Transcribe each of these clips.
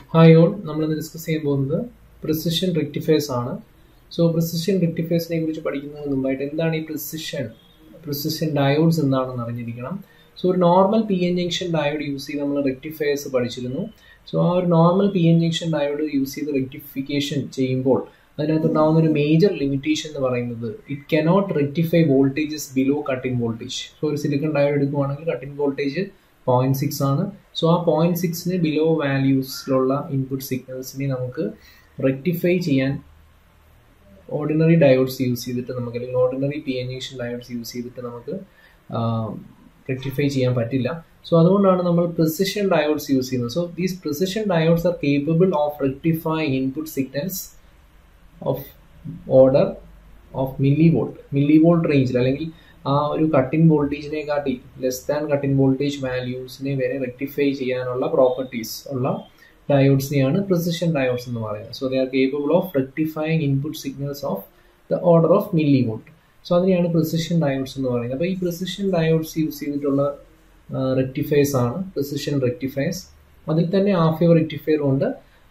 hi all നമ്മളിന്ന് discuss ചെയ്യാൻ പോകുന്നത് പ്രിസിഷൻ റെക്ടിഫയേഴ്സ് ആണ് സോ പ്രിസിഷൻ റെക്ടിഫയേഴ്സിനെ കുറിച്ച് പഠിക്കുന്നതിന് മുമ്പായിട്ട് എന്താണ് ഈ പ്രിസിഷൻ പ്രിസിഷൻ ഡയോഡ്സ് എന്താണെന്ന് അറിഞ്ഞിരിക്കണം സോ ഒരു normal P N junction diode use ചെയ്ത് നമ്മൾ റെക്ടിഫയേഴ്സ് പഠിച്ചിരുന്നു സോ ആ ഒരു normal P N junction diode use ചെയ്ത് റെക്ടിഫിക്കേഷൻ ചെയ്യുമ്പോൾ അതിനകത്തുണ്ടാകുന്ന ഒരു മേജർ ലിമിറ്റേഷൻ എന്ന് പറയുന്നത് it cannot rectify voltages below cutting voltage so ഒരു സിലിക്കൺ ഡയോഡ് എടുക്കുവാണെങ്കിൽ കട്ടിംഗ് വോൾട്ടേജ് പോയിന്റ് സിക്സ് ആണ് സോ ആ പോയിന്റ് സിക്സിന് ബിലോ വാല്യൂസിലുള്ള ഇൻപുട്ട് സിഗ്നൽസിനെ നമുക്ക് റെക്ടിഫൈ ചെയ്യാൻ ഓർഡിനറി ഡയോഡ്സ് യൂസ് ചെയ്തിട്ട് നമുക്ക് അല്ലെങ്കിൽ ordinary P N junction diodes use ചെയ്തിട്ട് നമുക്ക് റെക്ടിഫൈ ചെയ്യാൻ പറ്റില്ല സോ അതുകൊണ്ടാണ് നമ്മൾ പ്രിസിഷൻ ഡയോഡ്സ് യൂസ് ചെയ്യുന്നത് so these precision diodes are capable of rectify input signals of order of millivolt millivolt റേഞ്ചിൽ അല്ലെങ്കിൽ ആ ഒരു കട്ടിംഗ് വോൾട്ടേജിനെ കാട്ടി ലെസ് ദാൻ കട്ടിംഗ് വോൾട്ടേജ് വാല്യൂസിനെ വരെ റെക്ടിഫൈ ചെയ്യാനുള്ള പ്രോപ്പർട്ടീസ് ഉള്ള ഡയോഡ്സിനെയാണ് പ്രിസിഷൻ ഡയോഡ്സ് എന്ന് പറയുന്നത് so they are capable of rectifying input signals of the order of millivolt so അതിനെയാണ് പ്രിസിഷൻ ഡയോഡ്സ് എന്ന് പറയുന്നത് അപ്പോൾ ഈ പ്രിസിഷൻ ഡയോഡ്സ് യൂസ് ചെയ്തിട്ടുള്ള റെക്ടിഫയേഴ്സ് ആണ് പ്രിസിഷൻ റെക്ടിഫയേഴ്സ് അതിൽ തന്നെ ഹാഫ് വേവ് റെക്ടിഫയറും ഉണ്ട്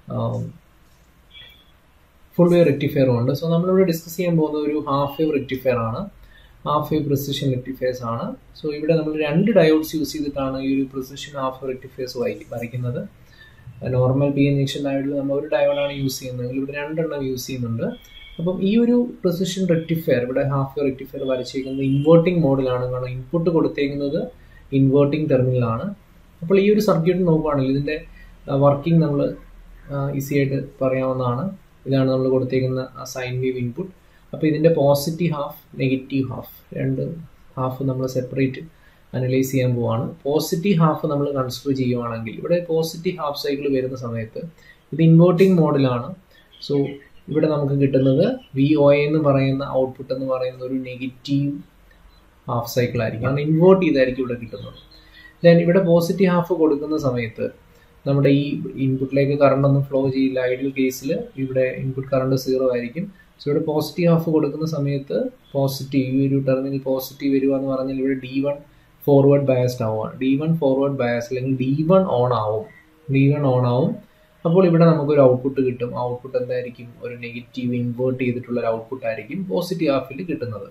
ഫുൾ വേവ് റെക്ടിഫയറും ഉണ്ട് സോ നമ്മളിവിടെ ഡിസ്കസ് ചെയ്യാൻ പോകുന്ന ഒരു ഹാഫ് വേവ് റെക്ടിഫയർ ആണ് ഹാഫ് വേവ് പ്രിസിഷൻ റെക്ടിഫയേഴ്സ് ആണ് സോ ഇവിടെ നമ്മൾ രണ്ട് ഡയോഡ്സ് യൂസ് ചെയ്തിട്ടാണ് ഈ ഒരു പ്രിസിഷൻ ഹാഫ് വേവ് റെക്ടിഫയേഴ്സ് വരയ്ക്കുന്നത് നോർമൽ പി എൻ ജംഗ്ഷൻ ഡയോഡിൽ നമ്മൾ ഒരു ഡയോഡാണ് യൂസ് ചെയ്യുന്നത് ഇവിടെ രണ്ടെണ്ണം യൂസ് ചെയ്യുന്നുണ്ട് അപ്പം ഈ ഒരു പ്രിസിഷൻ റെക്ടിഫയർ ഇവിടെ ഹാഫ് വേവ് റെക്ടിഫയർ വരച്ചേക്കുന്നത് ഇൻവേർട്ടിംഗ് മോഡിലാണ് കാരണം ഇൻപുട്ട് കൊടുത്തേക്കുന്നത് ഇൻവേർട്ടിംഗ് ടെർമിനലാണ് അപ്പോൾ ഈ ഒരു സർക്യൂട്ട് നോക്കുകയാണെങ്കിൽ ഇതിൻ്റെ വർക്കിംഗ് നമ്മൾ ഈസി ആയിട്ട് പറയാവുന്നതാണ് ഇതാണ് നമ്മൾ കൊടുത്തേക്കുന്ന സൈൻ വേവ് ഇൻപുട്ട് അപ്പോൾ ഇതിൻ്റെ പോസിറ്റീവ് ഹാഫ് നെഗറ്റീവ് ഹാഫ് രണ്ട് ഹാഫ് നമ്മൾ സെപ്പറേറ്റ് അനലൈസ് ചെയ്യാൻ പോവാണ് പോസിറ്റീവ് ഹാഫ് നമ്മൾ കൺസിഡർ ചെയ്യുവാണെങ്കിൽ ഇവിടെ പോസിറ്റീവ് ഹാഫ് സൈക്കിൾ വരുന്ന സമയത്ത് ഇത് ഇൻവേർട്ടിംഗ് മോഡിലാണ് സോ ഇവിടെ നമുക്ക് കിട്ടുന്നത് വി ഒ എന്ന് പറയുന്ന ഔട്ട്പുട്ട് എന്ന് പറയുന്ന ഒരു നെഗറ്റീവ് ഹാഫ് സൈക്കിൾ ആയിരിക്കും കാരണം ഇൻവേർട്ട് ചെയ്തായിരിക്കും ഇവിടെ കിട്ടുന്നത് ദെൻ ഇവിടെ പോസിറ്റീവ് ഹാഫ് കൊടുക്കുന്ന സമയത്ത് നമ്മുടെ ഈ ഇൻപുട്ടിലേക്ക് കറണ്ട് ഒന്നും ഫ്ലോ ചെയ്യില്ല ഐഡിയൽ കേസിൽ ഇവിടെ ഇൻപുട്ട് കറണ്ട് സീറോ ആയിരിക്കും സോ ഇവിടെ പോസിറ്റീവ് ഹാഫ് കൊടുക്കുന്ന സമയത്ത് പോസിറ്റീവ് ഈ ഒരു ടെർമിനൽ പോസിറ്റീവ് വരിക എന്ന് പറഞ്ഞാൽ ഇവിടെ ഡി വൺ ഫോർവേഡ് ബയസ്ഡ് ആവുകയാണ് ഡി വൺ ഫോർവേഡ് ബയസ് അല്ലെങ്കിൽ ഡി വൺ ഓൺ ആവും ഡി വൺ ഓൺ ആവും അപ്പോൾ ഇവിടെ നമുക്കൊരു ഔട്ട്പുട്ട് കിട്ടും ഔട്ട്പുട്ട് എന്തായിരിക്കും ഒരു നെഗറ്റീവ് ഇൻവേർട്ട് ചെയ്തിട്ടുള്ള ഒരു ഔട്ട്പുട്ട് ആയിരിക്കും പോസിറ്റീവ് ഹാഫിൽ കിട്ടുന്നത്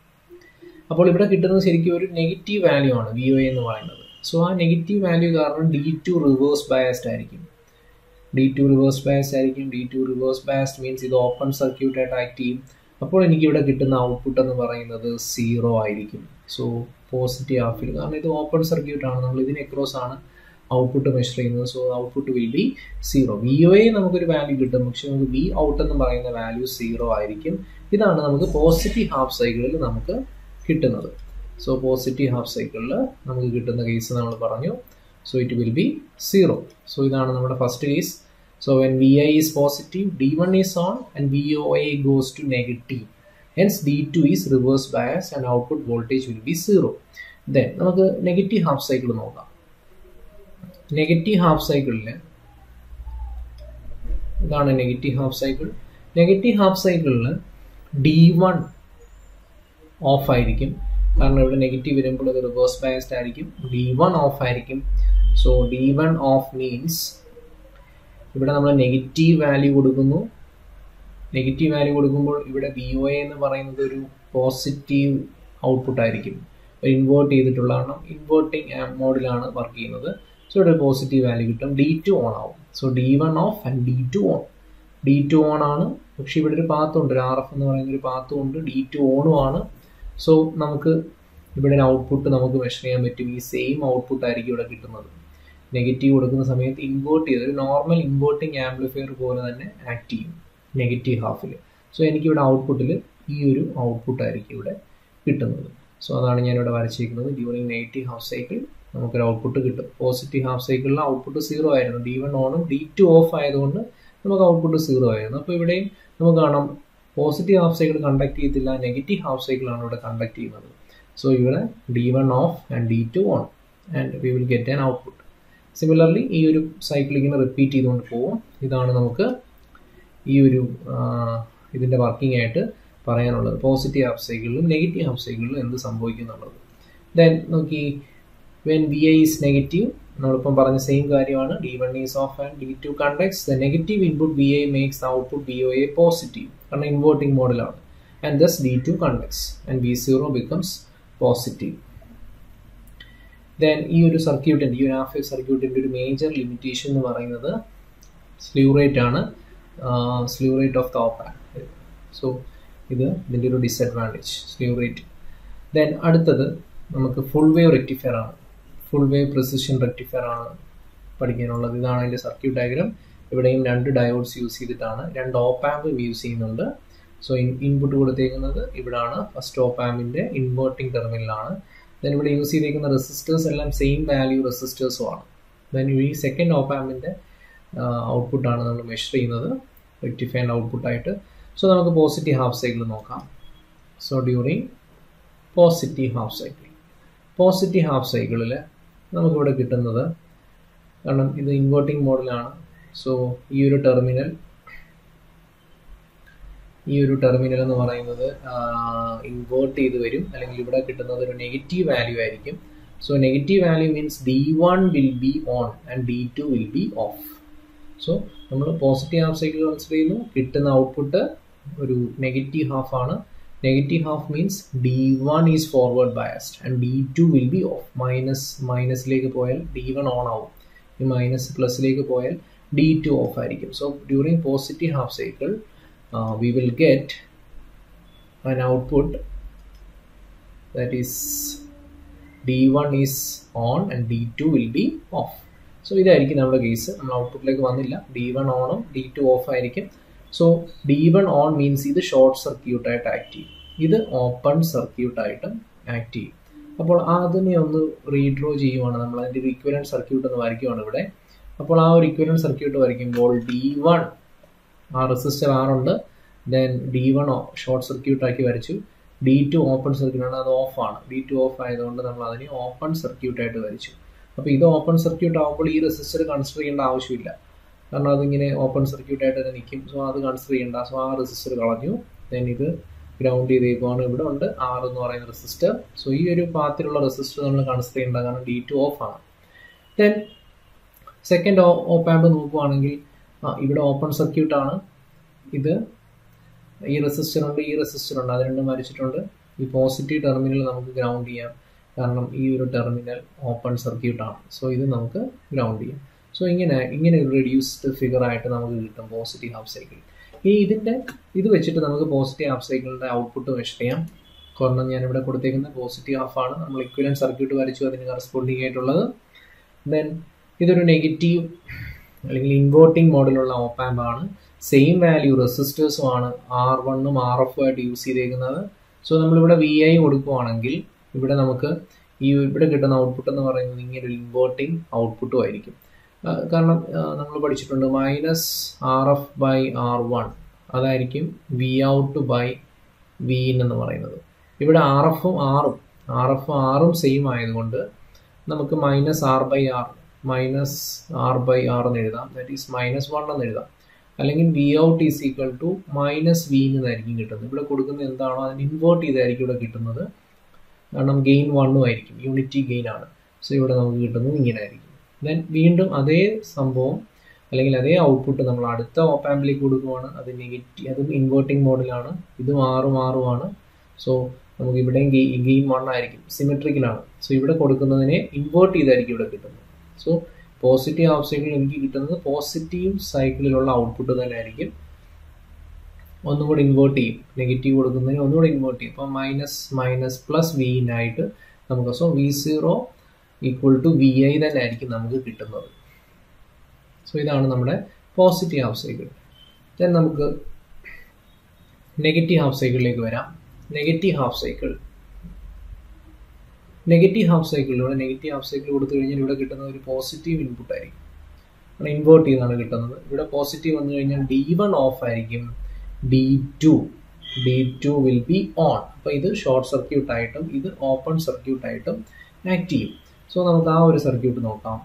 അപ്പോൾ ഇവിടെ കിട്ടുന്നത് ശരിക്കും ഒരു നെഗറ്റീവ് വാല്യൂ ആണ് വി ഒ എന്ന് പറയുന്നത് സോ ആ നെഗറ്റീവ് വാല്യൂ കാരണം ഡി ടു റിവേഴ്സ് ബയസ്ഡ് ആയിരിക്കും ഡി ടു റിവേഴ്സ് ബയസ്ഡ് ആയിരിക്കും D two reverse biased means ഇത് ഓപ്പൺ സർക്യൂട്ട് ആയിട്ട് ആക്ട് ചെയ്യും അപ്പോൾ എനിക്ക് ഇവിടെ കിട്ടുന്ന ഔട്ട്പുട്ട് എന്ന് പറയുന്നത് സീറോ ആയിരിക്കും സോ പോസിറ്റീവ് ഹാഫിൽ കാരണം ഇത് ഓപ്പൺ സർക്യൂട്ട് ആണ് നമ്മൾ ഇതിന് അക്രോസ് ആണ് ഔട്ട്പുട്ട് മെഷർ ചെയ്യുന്നത് so output will be zero V O A നമുക്കൊരു വാല്യൂ കിട്ടും പക്ഷെ നമുക്ക് വി ഔട്ട് എന്ന് പറയുന്ന വാല്യൂ സീറോ ആയിരിക്കും ഇതാണ് നമുക്ക് പോസിറ്റീവ് ഹാഫ് സൈക്കിളിൽ നമുക്ക് കിട്ടുന്നത് സോ പോസിറ്റീവ് ഹാഫ് സൈക്കിളിൽ നമുക്ക് കിട്ടുന്ന കേസ് നമ്മൾ പറഞ്ഞു so it will be zero so ഇതാണ് നമ്മുടെ first case so when V I is positive D one is on and V O A goes to negative hence D two is reverse bias and output voltage will be zero then നമുക്ക് negative half cycle നോക്കാം negative half സൈക്കിളിൽ ഇതാണ് negative half cycle negative half സൈക്കിളിൽ D one off ആയിരിക്കും കാരണം ഇവിടെ negative വരുമ്പോൾ അത് റിവേഴ്സ് ബയസ്ഡ് ആയിരിക്കും ഡി വൺ ഓഫ് ആയിരിക്കും so D one off means ഇവിടെ നമ്മൾ നെഗറ്റീവ് വാല്യൂ കൊടുക്കുന്നു നെഗറ്റീവ് വാല്യൂ കൊടുക്കുമ്പോൾ ഇവിടെ വി ഒ എന്ന് പറയുന്നത് ഒരു പോസിറ്റീവ് ഔട്ട്പുട്ട് ആയിരിക്കും ഇൻവേർട്ട് ചെയ്തിട്ടുള്ള കാരണം ഇൻവേർട്ടിങ് മോഡിലാണ് വർക്ക് ചെയ്യുന്നത് സോ ഇവിടെ പോസിറ്റീവ് വാല്യൂ കിട്ടും ഡി ടു ഓൺ ആവും so D one off and D two on D two on ആണ് പക്ഷെ ഇവിടെ ഒരു പാത്തും ഉണ്ട് ഒരു ആർ എഫ് എന്ന് പറയുന്ന ഒരു പാത്തും ഉണ്ട് ഡി ടു ഓണും ആണ് സോ നമുക്ക് ഇവിടെ ഒരു ഔട്ട്പുട്ട് നമുക്ക് മെഷർ ചെയ്യാൻ പറ്റും ഈ സെയിം ഔട്ട്പുട്ട് ആയിരിക്കും ഇവിടെ കിട്ടുന്നത് നെഗറ്റീവ് കൊടുക്കുന്ന സമയത്ത് ഇൻവേർട്ട് ചെയ്ത് ഒരു നോർമൽ ഇൻവേർട്ടിങ് ആംപ്ലിഫയർ പോലെ തന്നെ ആക്ട് ചെയ്യും നെഗറ്റീവ് ഹാഫിൽ സോ എനിക്കിവിടെ ഔട്ട്പുട്ടിൽ ഈ ഒരു ഔട്ട്പുട്ട് ആയിരിക്കും ഇവിടെ കിട്ടുന്നത് സോ അതാണ് ഞാനിവിടെ വരച്ചിരിക്കുന്നത് ഡ്യൂറിങ് നെഗറ്റീവ് ഹാഫ് സൈക്കിൾ നമുക്കൊരു ഔട്ട്പുട്ട് കിട്ടും പോസിറ്റീവ് ഹാഫ് സൈക്കിളിൽ ഔട്ട്പുട്ട് സീറോ ആയിരുന്നു ഡി വൺ ഓണും ഡി ടു ഓഫ് ആയതുകൊണ്ട് നമുക്ക് ഔട്ട്പുട്ട് സീറോ ആയിരുന്നു അപ്പോൾ ഇവിടെയും നമുക്ക് കാണാം പോസിറ്റീവ് ഹാഫ് സൈക്കിൾ കണ്ടക്ട് ചെയ്യത്തില്ല നെഗറ്റീവ് ഹാഫ് സൈക്കിളാണ് ഇവിടെ കണ്ടക്ട് ചെയ്യുന്നത് സോ ഇവിടെ D one off and D two on and we will get an output similarly ഈ ഒരു സൈക്കിൾ ഇങ്ങനെ റിപ്പീറ്റ് ചെയ്തുകൊണ്ട് പോകും ഇതാണ് നമുക്ക് ഈ ഒരു ഇതിൻ്റെ വർക്കിംഗ് ആയിട്ട് പറയാനുള്ളത് പോസിറ്റീവ് ഹാഫ് സൈക്കിളിലും നെഗറ്റീവ് ഹാഫ് സൈക്കിളിലും എന്ത് സംഭവിക്കും എന്നുള്ളത് ദെൻ നോക്കി when V I is negative നമ്മളിപ്പം പറഞ്ഞ സെയിം കാര്യമാണ് D one is off and D two conducts the negative input V I makes output B O A positive കാരണം ഇൻവേർട്ടിംഗ് മോഡലാണ് and thus D two conducts and V zero becomes positive then ഈ ഒരു സർക്യൂട്ടിൻ്റെ ഈ ഒരു half സർക്യൂട്ടിൻ്റെ ഒരു major limitation എന്ന് പറയുന്നത് slew rate ആണ് slew rate of the op so ഇത് ഇതിൻ്റെ ഒരു ഡിസഡ്വാൻറ്റേജ് സ്ലീവ് റേറ്റ് ദെൻ അടുത്തത് നമുക്ക് ഫുൾ വേവ് റെക്ടിഫയർ ആണ് ഫുൾ വേവ് പ്രിസിഷൻ റെക്ടിഫയർ ആണ് പഠിക്കാനുള്ളത് ഇതാണ് അതിൻ്റെ സർക്യൂട്ട് ഡയഗ്രാം ഇവിടെയും രണ്ട് ഡയോഡ്സ് യൂസ് ചെയ്തിട്ടാണ് രണ്ട് ഓപ്പ് ആമ്പ് യൂസ് ചെയ്യുന്നുണ്ട് സോ ഇൻ ഇൻപുട്ട് കൊടുത്തേക്കുന്നത് ഇവിടാണ് ഫസ്റ്റ് ഓപ്പ് ആമ്പിൻ്റെ ഇൻവേർട്ടിംഗ് ടെർമിനലാണ് ദെൻ ഇവിടെ യൂസ് ചെയ്തിരിക്കുന്ന റെസിസ്റ്റേഴ്സ് എല്ലാം സെയിം വാല്യൂ റെസിസ്റ്റേഴ്സും ആണ് ദെൻ ഈ സെക്കൻഡ് ഓപ്പ് ആമ്പിൻ്റെ ഔട്ട്പുട്ടാണ് നമ്മൾ മെഷർ ചെയ്യുന്നത് റെക്ടിഫൈൻഡ് ഔട്ട്പുട്ടായിട്ട് സോ നമുക്ക് പോസിറ്റീവ് ഹാഫ് സൈക്കിൾ നോക്കാം so during positive half cycle positive half സൈക്കിളിൽ നമുക്കിവിടെ കിട്ടുന്നത് കാരണം ഇത് ഇൻവേർട്ടിംഗ് മോഡലാണ് സോ ഈ ഒരു ടെർമിനൽ ഈ ഒരു ടെർമിനൽ എന്ന് പറയുന്നത് ഇൻവേർട്ട് ചെയ്ത് വരും അല്ലെങ്കിൽ ഇവിടെ കിട്ടുന്നത് ഒരു നെഗറ്റീവ് വാല്യൂ ആയിരിക്കും so negative value means D one will be on and D two will be off so നമ്മൾ പോസിറ്റീവ് ഹാഫ് സൈക്കിൾ കൺസിഡർ ചെയ്യുന്നു കിട്ടുന്ന ഔട്ട്പുട്ട് ഒരു നെഗറ്റീവ് ഹാഫ് ആണ് negative half means D one is forward biased and D two will be off minus മൈനസിലേക്ക് പോയാൽ D one on ആവും ഈ minus പ്ലസിലേക്ക് പോയാൽ ഡി ടു ഓഫ് ആയിരിക്കും so during positive half cycle we will get an output that is d1 is on and d2 will be off so ഇതായിരിക്കും നമ്മുടെ case നമ്മൾ ഔട്ട്പുട്ടിലേക്ക് വന്നില്ല ഡി വൺ ഓണും ഡി ടു ഓഫ് ആയിരിക്കും so D one on means ഇത് short സർക്യൂട്ടായിട്ട് act ചെയ്യും ഇത് ഓപ്പൺ സർക്യൂട്ടായിട്ടും ആക്ട് ചെയ്യും അപ്പോൾ അതിനെ ഒന്ന് റീഡ്രോ ചെയ്യുവാണ് നമ്മൾ അതിൻ്റെ ഒരു ഇക്വലൻറ്റ് സർക്യൂട്ട് എന്ന് വരയ്ക്കുവാണ് ഇവിടെ അപ്പോൾ ആ ഒരു ഇക്വലൻറ്റ് സർക്യൂട്ട് വരയ്ക്കുമ്പോൾ ഡി വൺ ആ റെസിസ്റ്റർ ആർ ഉണ്ട് then D one short circuit ആക്കി വരച്ചു ഡി ടു ഓപ്പൺ സർക്യൂട്ട് ആണ് അത് ഓഫ് ആണ് ഡി ടു ഓഫ് ആയതുകൊണ്ട് നമ്മൾ അതിനെ ഓപ്പൺ സർക്യൂട്ട് ആയിട്ട് വരച്ചു അപ്പോൾ ഇത് ഓപ്പൺ സർക്യൂട്ട് ആകുമ്പോൾ ഈ റെസിസ്റ്റർ കൺസിഡർ ചെയ്യേണ്ട ആവശ്യമില്ല കാരണം അതിങ്ങനെ ഓപ്പൺ സർക്യൂട്ട് ആയിട്ട് തന്നെ നിൽക്കും സോ അത് കൺസിഡർ ചെയ്യേണ്ട സോ ആ റെസിസ്റ്റർ കളഞ്ഞു ദെൻ ഇത് ഗ്രൗണ്ട് ചെയ്തേക്കുവാണ് ഇവിടെ ഉണ്ട് ആർ എന്ന് പറയുന്ന റെസിസ്റ്റർ സോ ഈ ഒരു പാത്തിലുള്ള റെസിസ്റ്റർ നമ്മൾ കൺസിഡർ ചെയ്യേണ്ട കാരണം ഡി ടു ഓഫ് ആണ് ദെൻ സെക്കൻഡ് ഓപ്പ് ആമ്പ് നോക്കുവാണെങ്കിൽ ആ ഇവിടെ ഓപ്പൺ സർക്യൂട്ട് ആണ് ഇത് ഈ റെസിസ്റ്റർ ഉണ്ട് ഈ റെസിസ്റ്റർ ഉണ്ട് അത് രണ്ടും വരച്ചിട്ടുണ്ട് ഈ പോസിറ്റീവ് ടെർമിനൽ നമുക്ക് ഗ്രൗണ്ട് ചെയ്യാം കാരണം ഈ ഒരു ടെർമിനൽ ഓപ്പൺ സർക്യൂട്ട് ആണ് സോ ഇത് നമുക്ക് ഗ്രൗണ്ട് ചെയ്യാം സോ ഇങ്ങനെ ഇങ്ങനെ ഒരു റെഡ്യൂസ്ഡ് ഫിഗർ ആയിട്ട് നമുക്ക് കിട്ടും പോസിറ്റീവ് ഹാഫ് സൈക്കിൾ ഈ ഇതിൻ്റെ ഇത് വെച്ചിട്ട് നമുക്ക് പോസിറ്റീവ് ഹാഫ് സൈക്കിളിൻ്റെ ഔട്ട്പുട്ട് മെഷർ ചെയ്യാം കാരണം ഞാൻ ഇവിടെ കൊടുത്തേക്കുന്ന പോസിറ്റീവ് ഹാഫ് ആണ് നമ്മൾ ഇക്വലൻ സർക്യൂട്ട് വരച്ചു അതിന് കറസ്പോണ്ടിങ് ആയിട്ടുള്ളത് ദെൻ ഇതൊരു നെഗറ്റീവ് അല്ലെങ്കിൽ ഇൻവേർട്ടിംഗ് മോഡലുള്ള ഓപ്പ് ആമ്പ് ആണ് സെയിം വാല്യൂ റെസിസ്റ്റേഴ്സും ആണ് ആർ വണ്ണും ആർ എഫും ആയിട്ട് യൂസ് ചെയ്തേക്കുന്നത് സോ നമ്മളിവിടെ വി ഐ കൊടുക്കുവാണെങ്കിൽ ഇവിടെ നമുക്ക് ഈ ഇവിടെ കിട്ടുന്ന ഔട്ട്പുട്ട് എന്ന് പറയുന്നത് ഇങ്ങനെ ഒരു ഇൻവേർട്ടിംഗ് ഔട്ട്പുട്ടും ആയിരിക്കും കാരണം നമ്മൾ പഠിച്ചിട്ടുണ്ട് minus R F by R one അതായിരിക്കും V out by V in എന്ന് പറയുന്നത് ഇവിടെ ആർ എഫും ആറും ആർ എഫും ആറും സെയിം ആയതുകൊണ്ട് നമുക്ക് minus R by R minus R by R എന്ന് എഴുതാം ദാറ്റ് ഈസ് മൈനസ് വൺ എന്ന് എഴുതാം അല്ലെങ്കിൽ V out is equal to minus V എന്നായിരിക്കും കിട്ടുന്നത് ഇവിടെ കൊടുക്കുന്നത് എന്താണോ അതിന് ഇൻവേർട്ട് ചെയ്തായിരിക്കും ഇവിടെ കിട്ടുന്നത് കാരണം ഗെയിൻ വണ്ണും ആയിരിക്കും യൂണിറ്റി ഗെയിൻ ആണ് സോ ഇവിടെ നമുക്ക് കിട്ടുന്നത് ഇങ്ങനെ ആയിരിക്കും ദെൻ വീണ്ടും അതേ സംഭവം അല്ലെങ്കിൽ അതേ ഔട്ട്പുട്ട് നമ്മൾ അടുത്ത ഓപ്പ് ആമ്പിലേക്ക് കൊടുക്കുവാണ് അത് നെഗറ്റീവ് അതും ഇൻവേർട്ടിംഗ് മോഡലാണ് ഇതും ആറും ആറുമാണ് സോ നമുക്ക് ഇവിടെയും ഗെയിൻ വൺ ആയിരിക്കും സിമെട്രിക്കലാണ് സോ ഇവിടെ കൊടുക്കുന്നതിനെ ഇൻവേർട്ട് ചെയ്തായിരിക്കും ഇവിടെ കിട്ടുന്നത് സോ പോസിറ്റീവ് ഹാഫ് സൈക്കിളിൽ എനിക്ക് കിട്ടുന്നത് പോസിറ്റീവ് സൈക്കിളിലുള്ള ഔട്ട്പുട്ട് തന്നെ ആയിരിക്കും ഒന്നും കൂടി ഇൻവേർട്ട് ചെയ്യും നെഗറ്റീവ് കൊടുക്കുന്നതിന് ഒന്നുകൂടി ഇൻവേർട്ട് ചെയ്യും അപ്പോൾ മൈനസ് മൈനസ് പ്ലസ് വിനായിട്ട് നമുക്ക് so V zero equal to V I തന്നെ ആയിരിക്കും നമുക്ക് കിട്ടുന്നത് സോ ഇതാണ് നമ്മുടെ പോസിറ്റീവ് ഹാഫ് സൈക്കിൾ ദെൻ നമുക്ക് നെഗറ്റീവ് ഹാഫ് സൈക്കിളിലേക്ക് വരാം negative half cycle negative half cycle ഇവിടെ നെഗറ്റീവ് ഹാഫ് സൈക്കിൾ കൊടുത്തു കഴിഞ്ഞാൽ ഇവിടെ കിട്ടുന്ന ഒരു പോസിറ്റീവ് ഇൻപുട്ട് ആയിരിക്കും അവിടെ ഇൻവേർട്ട് ചെയ്താണ് കിട്ടുന്നത് ഇവിടെ പോസിറ്റീവ് വന്നു കഴിഞ്ഞാൽ ഡി വൺ ഓഫ് ആയിരിക്കും D two D two will be on അപ്പോൾ ഇത് ഷോർട്ട് സർക്യൂട്ട് ആയിട്ടും ഇത് ഓപ്പൺ സർക്യൂട്ട് ആയിട്ടും ആക്ട് ചെയ്യും സോ നമുക്ക് ആ ഒരു സർക്യൂട്ട് നോക്കാം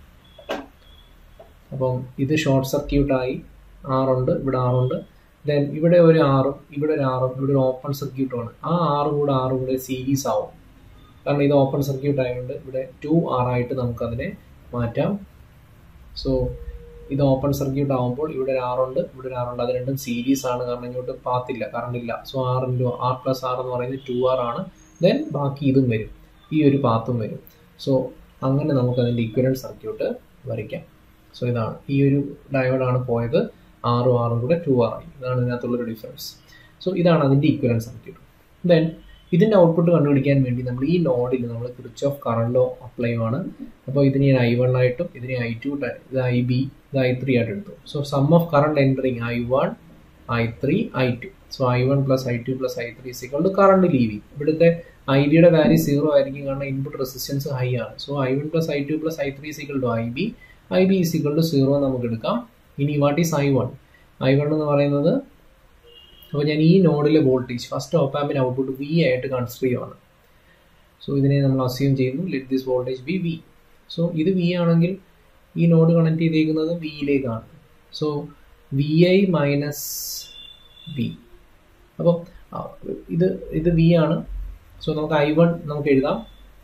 അപ്പം ഇത് ഷോർട്ട് സർക്യൂട്ടായി ആറുണ്ട് ഇവിടെ ആറുണ്ട് ദെൻ ഇവിടെ ഒരു ആറും ഇവിടെ ഒരു ആറും ഇവിടെ ഒരു ഓപ്പൺ സർക്യൂട്ടുമാണ് ആ ആറും കൂടെ ആറും കൂടെ സീരീസ് ആവും കാരണം ഇത് ഓപ്പൺ സർക്യൂട്ട് ആയതുകൊണ്ട് ഇവിടെ ടു ആർ ആയിട്ട് നമുക്കതിനെ മാറ്റാം സോ ഇത് ഓപ്പൺ സർക്യൂട്ട് ആകുമ്പോൾ ഇവിടെ ഒരു ആറുണ്ട് ഇവിടെ ഒരു ആറുണ്ട് അത് രണ്ടും സീരീസ് ആണ് കാരണം ഇങ്ങോട്ട് പാത്തില്ല കറണ്ട് ഇല്ല so R into R plus R എന്ന് പറയുന്നത് ടു ആർ ആണ് ദെൻ ബാക്കി ഇതും വരും ഈ ഒരു പാത്തും വരും സോ അങ്ങനെ നമുക്ക് അതിൻ്റെ ഇക്വലൻറ്റ് സർക്യൂട്ട് വരയ്ക്കാം സോ ഇതാണ് ഈ ഒരു ഡയോഡാണ് പോയത് ആറും ആറും കൂടെ ടു ആർ ആയി ഇതാണ് ഇതിനകത്തുള്ളൊരു ഡിഫറൻസ് സോ ഇതാണ് അതിൻ്റെ ഇക്വലൻറ്റ് സർക്യൂട്ട് ദെൻ ഇതിൻ്റെ ഔട്ട്പുട്ട് കണ്ടുപിടിക്കാൻ വേണ്ടി നമ്മൾ ഈ നോഡിൽ നമ്മൾ Kirchhoff current law apply ആണ് അപ്പോൾ ഇതിനെ ഞാൻ ഐ വൺ ആയിട്ടും ഇതിനെ ഐ ടു ഇത് ഐ ബി ഇത് ഐ ത്രീ ആയിട്ട് എടുത്തു so sum of current entering I one I three I two so I one plus I two plus I three സിക്കൾ കറണ്ട് ലീവിങ് ഇവിടുത്തെ ഐ ഡിയുടെ value zero ആയിരിക്കും കാരണം input resistance high ആണ് so I one plus I two plus I three equal to I B I B equal to zero നമുക്ക് എടുക്കാം ഇനി what is I one I one എന്ന് പറയുന്നത് അപ്പോൾ ഞാൻ ഈ നോഡിലെ വോൾട്ടേജ് ഫസ്റ്റ് ഓപ്പാമ്പിന് ഔട്ട്പുട്ട് വി ആയിട്ട് കൺസിഡർ ചെയ്യുവാണ് സോ ഇതിനെ നമ്മൾ അസ്യൂം ചെയ്യുന്നു let this voltage be V so ഇത് വി ആണെങ്കിൽ ഈ നോഡ് കണക്ട് ചെയ്തേക്കുന്നത് വിയിലേക്കാണ് so V I minus V അപ്പോൾ ഇത് ഇത് വി ആണ് സോ നമുക്ക് ഐ വൺ നമുക്ക് എഴുതാം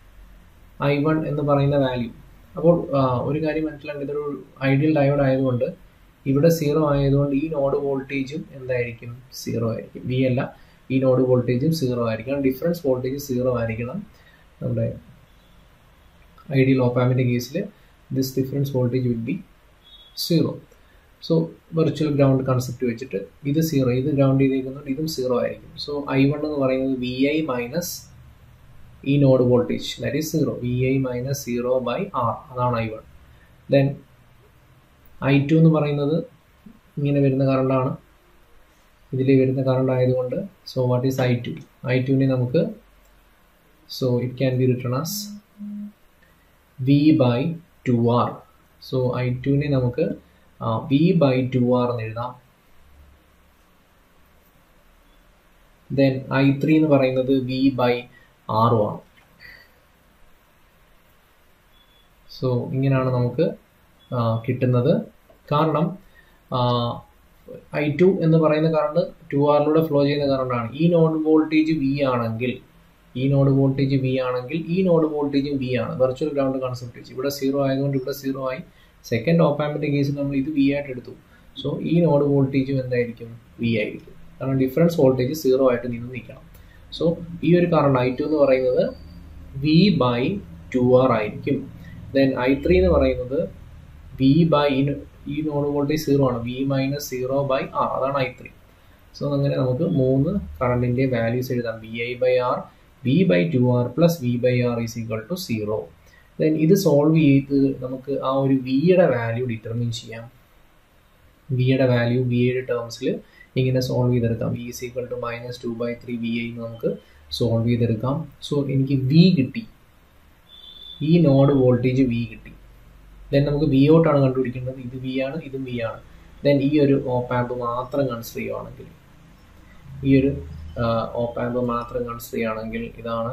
ഐ വൺ എന്ന് പറയുന്ന വാല്യൂ അപ്പോൾ ഒരു കാര്യം മനസ്സിലാക്കി ഇതൊരു ഐഡിയൽ ഡയോഡ് ആയതുകൊണ്ട് ഇവിടെ സീറോ ആയതുകൊണ്ട് ഈ നോഡ് വോൾട്ടേജും എന്തായിരിക്കും സീറോ ആയിരിക്കും വി അല്ല ഈ നോഡ് വോൾട്ടേജും സീറോ ആയിരിക്കണം ഡിഫറൻസ് വോൾട്ടേജ് സീറോ ആയിരിക്കണം നമ്മുടെ ഐഡിയൽ ഓപ്പാമിൻ്റെ കേസിൽ this difference voltage will be zero so virtual ground concept വെച്ചിട്ട് ഇത് സീറോ ഇത് ഗ്രൗണ്ട് ചെയ്തേക്കുന്നുണ്ട് ഇതും സീറോ ആയിരിക്കും സോ ഐ വൺ എന്ന് പറയുന്നത് വി ഐ മൈനസ് ഈ node voltage that is zero V I minus zero by R അതാണ് I one then I two എന്ന് പറയുന്നത് ഇങ്ങനെ വരുന്ന കറണ്ടാണ് ഇതിൽ വരുന്ന കറണ്ട് ആയതുകൊണ്ട് so what is I two I ടുവിനെ നമുക്ക് so it can be written as V by two R so I ടുവിനെ നമുക്ക് വി ബൈ ടു ആർ എന്ന് എഴുതാം ദെൻ ഐ ത്രീ എന്ന് പറയുന്നത് വി ബൈ ആറും ആണ് സോ ഇങ്ങനെയാണ് നമുക്ക് കിട്ടുന്നത് കാരണം ഐ ടു എന്ന് പറയുന്ന കറണ്ട് ടു ആറിലൂടെ ഫ്ലോ ചെയ്യുന്ന കറണ്ടാണ് ഈ നോഡ് വോൾട്ടേജ് വി ആണെങ്കിൽ ഈ നോഡ് വോൾട്ടേജ് വി ആണെങ്കിൽ ഈ നോഡ് വോൾട്ടേജും വി ആണ് വെർച്വൽ ഗ്രൗണ്ട് കൺസെപ്റ്റ് വെച്ച് ഇവിടെ സീറോ ആയതുകൊണ്ട് ഇവിടെ സീറോ ആയി സെക്കൻഡ് ഓപ്പാമ്പിൻ്റെ കേസിൽ നമ്മൾ ഇത് വി ആയിട്ട് എടുത്തു സോ ഈ നോഡ് വോൾട്ടേജും എന്തായിരിക്കും വി ആയിരിക്കും കാരണം ഡിഫറൻസ് വോൾട്ടേജ് സീറോ ആയിട്ട് നിന്ന് നിൽക്കണം സോ ഈ ഒരു കറണ്ട് ഐ ടു എന്ന് പറയുന്നത് വി ബൈ ടു ആർ ആയിരിക്കും ദെൻ ഐ ത്രീ എന്ന് പറയുന്നത് വി ബൈ ഈ നോഡ് വോൾട്ടേജ് സീറോ ആണ് V minus zero by R അതാണ് ഐ ത്രീ സോ അങ്ങനെ നമുക്ക് മൂന്ന് കറണ്ടിൻ്റെ വാല്യൂസ് എഴുതാം V I by R V by two R plus V by R is equal to zero then ഇത് solve ചെയ്ത് നമുക്ക് ആ ഒരു വിയുടെ വാല്യൂ ഡിറ്റർമിൻ ചെയ്യാം വിയുടെ വാല്യൂ വിയുടെ ടേംസിൽ ഇങ്ങനെ സോൾവ് ചെയ്തെടുക്കാം V is equal to minus two by three V I നമുക്ക് സോൾവ് ചെയ്തെടുക്കാം സോ എനിക്ക് വി കിട്ടി ഈ നോഡ് വോൾട്ടേജ് വി കിട്ടി ദെൻ നമുക്ക് വി ഔട്ട് ആണ് കണ്ടുപിടിക്കേണ്ടത് ഇത് വി ആണ് ഇതും വി ആണ് ദെൻ ഈ ഒരു ഓപ്പാമ്പ് മാത്രം കൺസിഡർ ചെയ്യുവാണെങ്കിൽ ഈ ഒരു ഓപ്പാമ്പ് മാത്രം കൺസിഡർ ചെയ്യുകയാണെങ്കിൽ ഇതാണ്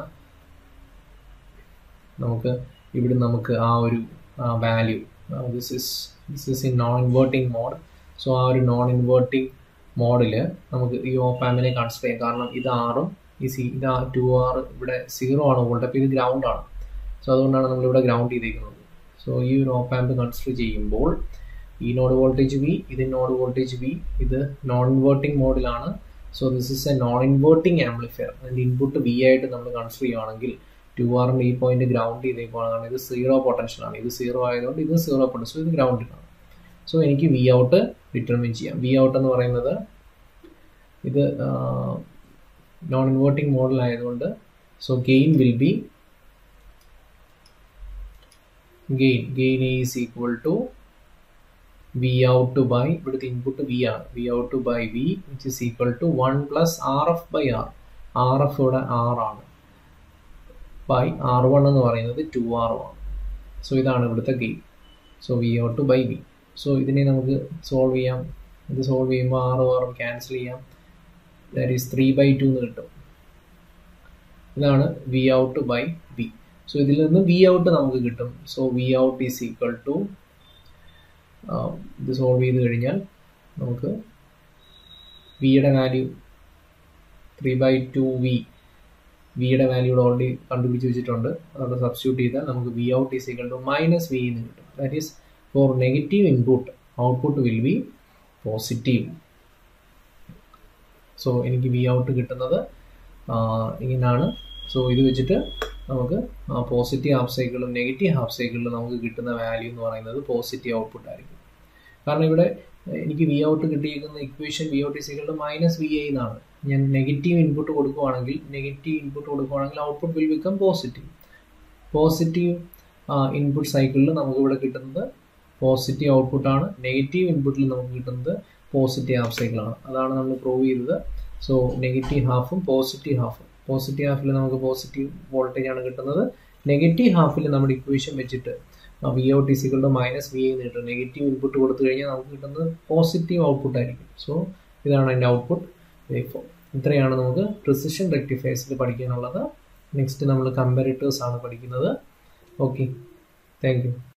നമുക്ക് ഇവിടെ നമുക്ക് ആ ഒരു value this is this is in non inverting mode so ആ ഒരു നോൺ ഇൻവേർട്ടിംഗ് മോഡിൽ നമുക്ക് ഈ ഓപ്പാമ്പിനെ കൺസിഡർ ചെയ്യാം കാരണം ഇത് ആറും ഈ സി ഇത് ടു ആർ ഇവിടെ സീറോ ആണ് വോൾട്ട് അപ്പോൾ ഇത് ഗ്രൗണ്ട് ആണ് സോ അതുകൊണ്ടാണ് നമ്മളിവിടെ ഗ്രൗണ്ട് ചെയ്തിരിക്കുന്നത് സോ ഈ ഒരു ഓപ്പാമ്പ് കൺസിഡർ ചെയ്യുമ്പോൾ ഈ നോഡ് വോൾട്ടേജ് വി ഇത് നോഡ് വോൾട്ടേജ് വി ഇത് നോൺ ഇൻവേർട്ടിംഗ് മോഡിലാണ് so this is a non inverting amplifier അതിൻ്റെ ഇൻപുട്ട് വി ആയിട്ട് നമ്മൾ കൺസിഡർ ചെയ്യുകയാണെങ്കിൽ ടു ആറിൻ്റെ ഈ പോയിന്റ് ഗ്രൗണ്ട് ചെയ്തേക്കുവാണ് കാരണം ഇത് സീറോ പൊട്ടൻഷ്യലാണ് ഇത് സീറോ ആയതുകൊണ്ട് ഇത് സീറോ പൊട്ടൻഷ്യൽ ഇത് ഗ്രൗണ്ടിലാണ് സോ എനിക്ക് വി ഔട്ട് ഡിറ്റർമിൻ ചെയ്യാം വി ഔട്ട് എന്ന് പറയുന്നത് ഇത് നോൺ ഇൻവേർട്ടിംഗ് മോഡൽ ആയതുകൊണ്ട് so gain will be gain gain is equal to V out by ഇവിടുത്തെ ഇൻപുട്ട് വി ആണ് V out by V which is equal to one plus R F by R R F ഇവിടെ R ആണ് by R one എന്ന് പറയുന്നത് two R ആണ് so ഇതാണ് ഇവിടുത്തെ gain so V out by V so ഇതിനെ നമുക്ക് സോൾവ് ചെയ്യാം ഇത് സോൾവ് ചെയ്യുമ്പോൾ ആറും ആറും ക്യാൻസൽ ചെയ്യാം that is three by two എന്ന് കിട്ടും ഇതാണ് V out by V so ഇതിൽ നിന്ന് വി ഔട്ട് നമുക്ക് കിട്ടും so V out is equal to ഇത് സോൾവ് ചെയ്ത് കഴിഞ്ഞാൽ നമുക്ക് വിയുടെ value three by two V വിയുടെ വാല്യൂ ഇവിടെ ഓൾറെഡി കണ്ടുപിടിച്ച് വെച്ചിട്ടുണ്ട് അതവിടെ സബ്സ്റ്റിറ്റ്യൂട്ട് ചെയ്താൽ നമുക്ക് V out is equal to minus V എന്ന് കിട്ടും that is for negative input output will be positive so എനിക്ക് വി ഔട്ട് കിട്ടുന്നത് ഇങ്ങനെയാണ് സോ ഇത് വെച്ചിട്ട് നമുക്ക് പോസിറ്റീവ് ഹാഫ് സൈക്കിളും നെഗറ്റീവ് ഹാഫ് സൈക്കിളിലും നമുക്ക് കിട്ടുന്ന വാല്യൂ എന്ന് പറയുന്നത് പോസിറ്റീവ് ഔട്ട്പുട്ട് ആയിരിക്കും കാരണം ഇവിടെ എനിക്ക് വി ഔട്ട് കിട്ടിയിരിക്കുന്ന ഇക്വേഷൻ വി ഔട്ട് ഈസികളുടെ മൈനസ് വി ഐ എന്നാണ് ഞാൻ നെഗറ്റീവ് ഇൻപുട്ട് കൊടുക്കുവാണെങ്കിൽ നെഗറ്റീവ് ഇൻപുട്ട് കൊടുക്കുവാണെങ്കിൽ output will become positive positive input സൈക്കിളിൽ നമുക്ക് ഇവിടെ കിട്ടുന്നത് പോസിറ്റീവ് ഔട്ട്പുട്ടാണ് നെഗറ്റീവ് ഇൻപുട്ടിൽ നമുക്ക് കിട്ടുന്നത് പോസിറ്റീവ് ഹാഫ് സൈക്കിളാണ് അതാണ് നമ്മൾ പ്രൂവ് ചെയ്തത് സോ നെഗറ്റീവ് ഹാഫും പോസിറ്റീവ് ഹാഫും പോസിറ്റീവ് ഹാഫിൽ നമുക്ക് പോസിറ്റീവ് വോൾട്ടേജ് ആണ് കിട്ടുന്നത് നെഗറ്റീവ് ഹാഫിൽ നമ്മുടെ ഇക്വേഷൻ വെച്ചിട്ട് വി ഔട്ട് ഈസികളുടെ മൈനസ് വി എന്ന് കിട്ടും നെഗറ്റീവ് ഇൻപുട്ട് കൊടുത്തു കഴിഞ്ഞാൽ നമുക്ക് കിട്ടുന്നത് പോസിറ്റീവ് ഔട്ട്പുട്ട് ആയിരിക്കും സോ ഇതാണ് അതിൻ്റെ ഔട്ട്പുട്ട് വേവ് ഇത്രയാണ് നമുക്ക് പ്രിസിഷൻ റെക്ടിഫയേഴ്സിൽ പഠിക്കാനുള്ളത് നെക്സ്റ്റ് നമ്മൾ കമ്പാരിറ്റേഴ്സ് ആണ് പഠിക്കുന്നത് ഓക്കെ താങ്ക് യു